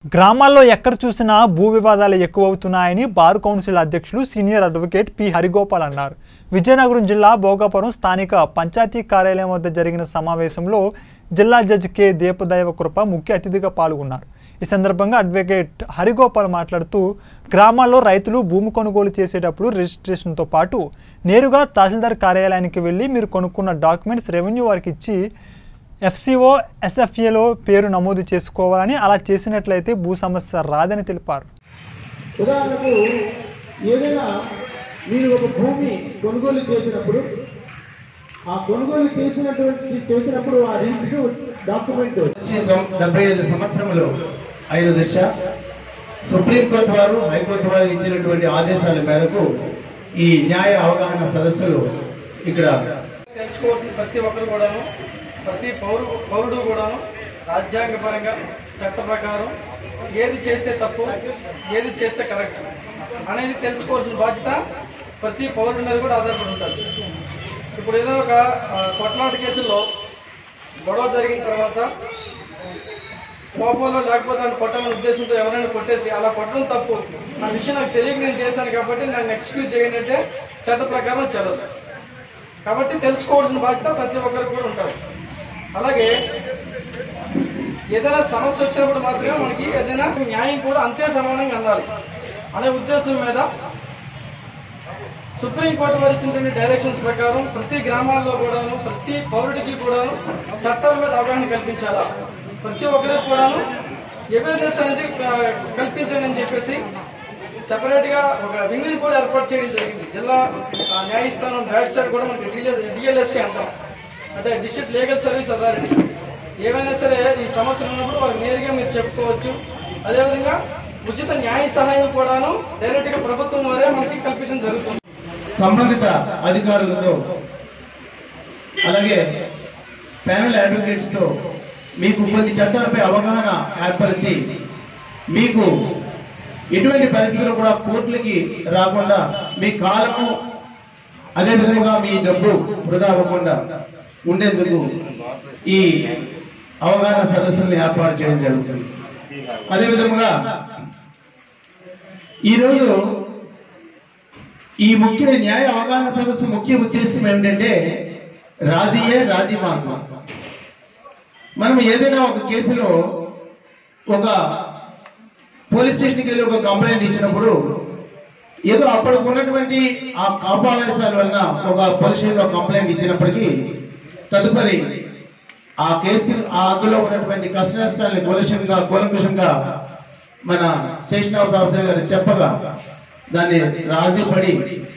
గ్రామాల్లో ఎక్కడ చూసినా భూ వివాదాలు ఎక్కువవుతున్నాయని బార్ కౌన్సిల్ అధ్యక్షులు సీనియర్ అడ్వకేట్ పి హరిగోపాల్ అన్నారు విజయనగరం జిల్లా భోగాపురం స్థానిక పంచాయతీ కార్యాలయం వద్ద జరిగిన సమావేశంలో జిల్లా జడ్జి కె దీపదైవ కృప ముఖ్య అతిథిగా పాల్గొన్నారు ఈ సందర్భంగా అడ్వకేట్ హరిగోపాల్ మాట్లాడుతూ గ్రామాల్లో రైతులు భూమి కొనుగోలు చేసేటప్పుడు రిజిస్ట్రేషన్తో పాటు నేరుగా తహసీల్దార్ కార్యాలయానికి వెళ్ళి మీరు కొనుక్కున్న డాక్యుమెంట్స్ రెవెన్యూ వారికి ఇచ్చి ఎఫ్సిఓ ఎస్ఎఫ్ఏలో పేరు నమోదు చేసుకోవాలని అలా చేసినట్లయితే భూ సమస్య రాదని తెలిపారు ఉదాహరణకు ఏదైనా మీరు ఒక భూమి కొనుగోలు చేసినప్పుడు ఆ కొనుగోలు చేసినటువంటి చేసినప్పుడు ఆ రిజిస్టర్ డాక్యుమెంట్ డెబ్బై ఐదు సంవత్సరములు ఐదు దశ సుప్రీంకోర్టు వారు హైకోర్టు వారు ఇచ్చినటువంటి ఆదేశాల మేరకు ఈ న్యాయ అవగాహన సదస్సులు ఇక్కడ తెలుసుకోవాల్సిన ప్రతి ఒక్కరు కూడాను ప్రతి పౌరు పౌరుడు కూడాను రాజ్యాంగపరంగా చట్ట ప్రకారం ఏది చేస్తే తప్పు ఏది చేస్తే కరెక్ట్ అనేది తెలుసుకోవాల్సిన బాధ్యత ప్రతి పౌరుడి మీద కూడా ఆధారపడి ఉంటుంది ఇప్పుడు ఏదో ఒక ఆ, కొట్లాట కేసుల్లో గొడవ జరిగిన తర్వాత కోపంలో లేకపోతే నన్ను కొట్టాలనే ఉద్దేశంతో ఎవరైనా కొట్టేసి అలా కొట్టడం తప్పు నా విషయం నాకు తెలియక నేను చేశాను కాబట్టి నన్ను ఎక్స్క్యూజ్ చేయండి అంటే చట్ట ప్రకారం చదవచ్చు కాబట్టి తెలుసుకోవాల్సిన బాధ్యత ప్రతి ఒక్కరికి కూడా ఉంటుంది అలాగే ఏదైనా సమస్య వచ్చినప్పుడు మాత్రమే మనకి ఏదైనా న్యాయం కూడా అంతే సమానంగా అందాలి అనే ఉద్దేశం మీద సుప్రీంకోర్టు వారు ఇచ్చినటువంటి డైరెక్షన్స్ ప్రకారం ప్రతి గ్రామాల్లో కూడాను ప్రతి పౌరుడికి కూడాను చట్టాల మీద అవగాహన కల్పించాలా ప్రతి ఒక్కరికి కూడాను అవేర్నెస్ అనేది ఆ, కల్పించండి అని చెప్పేసి సెపరేట్ గా ఒక వింగ్ కూడా ఏర్పాటు చేయడం జరిగింది జిల్లా ఆ, న్యాయస్థానం బ్యాక్ సైడ్ కూడా మనకి డిఎల్ఎస్సి అంటాం అంటే డిస్ట్రిక్ట్ లీగల్ సర్వీస్ అథారిటీ ఏమైనా సరే ఈ సమస్యలు ఉన్నప్పుడు వాళ్ళకి నేరుగా మీరు చెప్పుకోవచ్చు అదేవిధంగా ఉచిత న్యాయ సహాయం కూడాను డైరెక్ట్ గా ప్రభుత్వం వారే మనకి కల్పించడం జరుగుతుంది సంబంధిత అధికారులతో అలాగే ప్యానల్ అడ్వకేట్స్ తో మీకు కొన్ని చట్టాలపై అవగాహన ఏర్పరిచి మీకు ఎటువంటి పరిస్థితుల్లో కూడా కోర్టులకి రాకుండా మీ కాలము అదే విధంగా మీ డబ్బు వృధా అవ్వకుండా ఉండేందుకు ఈ అవగాహన సదస్సుల్ని ఏర్పాటు చేయడం జరుగుతుంది అదే విధముగా ఈరోజు ఈ ముఖ్య న్యాయ అవగాహన సదస్సు ముఖ్య ఉద్దేశం ఏమిటంటే రాజీయే రాజీ మార్గం మనం ఏదైనా ఒక కేసులో ఒక పోలీస్ స్టేషన్కి వెళ్ళి ఒక కంప్లైంట్ ఇచ్చినప్పుడు ఏదో అప్పటికి ఉన్నటువంటి ఆ కాపావేశాల వలన ఒక పోలీస్ స్టేషన్లో కంప్లైంట్ ఇచ్చినప్పటికీ తదుపరి ఆ కేసు ఆ అందులో ఉన్నటువంటి కష్ట నష్టాలని కూలంకషంగా కూలంకషంగా మన స్టేషన్ హౌస్ ఆఫీసర్ గారు చెప్పగా దాన్ని రాజీ పడి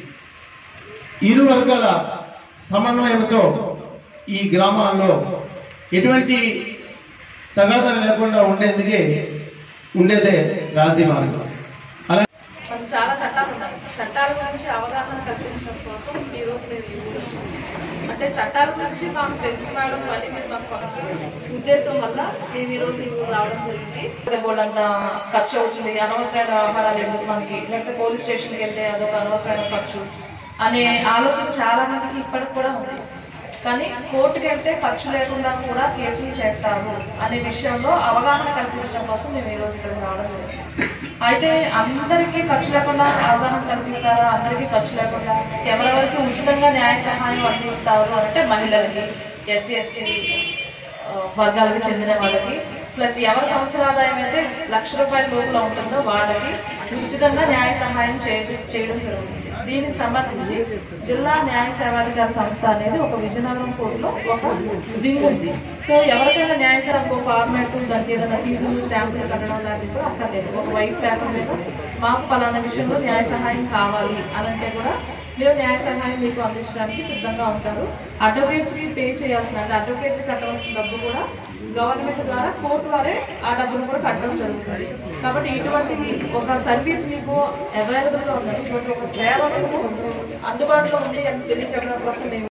ఇరు వర్గాల సమన్వయంతో ఈ గ్రామాల్లో ఎటువంటి తగాదాలు లేకుండా ఉండేందుకే ఉండేదే రాజీ మార్గం అలా మనకు చాలా చట్టాలు ఉన్నాయి చట్టాల గురించి అవగాహన కల్పించడం కోసం ఈ రోజు మేము ఈ ఊరు వచ్చాము. అంటే చట్టాల గురించి మాకు తెలుసు మేడం అని మీరు మాకు పంపిన ఉద్దేశం వల్ల మేము ఈ రోజు ఈ ఊరు రావడం జరిగింది అదే బోర్డంత ఖర్చు అవుతుంది అనవసరమైన ఆహారాలు ఎందుకు మనకి లేకపోతే పోలీస్ స్టేషన్కి వెళ్తే అదొక అనవసరమైన ఖర్చు అనే ఆలోచన చాలా మందికి ఇప్పటికి కూడా ఉంది కానీ కోర్టుకి వెళ్తే ఖర్చు లేకుండా కూడా కేసులు చేస్తారు అనే విషయంలో అవగాహన కల్పించడం కోసం మేము ఈ రోజు ఇక్కడికి రావడం జరిగింది అయితే అందరికీ ఖర్చు లేకుండా అవగాహన కల్పిస్తారా అందరికీ ఖర్చు లేకుండా ఎవరెవరికి ఉచితంగా న్యాయ సహాయం అందిస్తారు అంటే మహిళలకి ఎస్సీ ఎస్టీ వర్గాలకు చెందిన వాళ్ళకి ప్లస్ ఎవరి సంవత్సర ఆదాయం అయితే లక్ష రూపాయల లోపల ఉంటుందో వాళ్ళకి ఉచితంగా న్యాయ సహాయం చేయ- చేయడం జరుగుతుంది దీనికి సంబంధించి జిల్లా న్యాయ సేవాధికార సంస్థ అనేది ఒక విజయనగరం కోర్టులో ఒక వింగ్ ఉంది సో ఎవరికైనా న్యాయ సేవ ఒక ఫార్మాట్ దానికి ఏదైనా ఫీజులు స్టాంపులు కట్టడం లాంటివి కూడా అక్కర్లేదు ఒక వైట్ పేపర్ మీద మాకు పలానా విషయంలో న్యాయ సహాయం కావాలి అని అంటే కూడా మేము న్యాయ సహాయం మీకు అందించడానికి సిద్ధంగా ఉంటారు అడ్వకేట్స్ కి పే చేయాల్సిన అంటే అడ్వకేట్స్ కి కట్టవలసిన డబ్బు కూడా గవర్నమెంట్ ద్వారా కోర్టు వారే ఆ డబ్బును కూడా కట్టడం జరుగుతుంది కాబట్టి ఇటువంటి ఒక సర్వీస్ మీకు అవైలబుల్ గా ఉంది ఇటువంటి ఒక సేవ మీకు అందుబాటులో ఉంది అని తెలియజెప్పడం కోసం మేము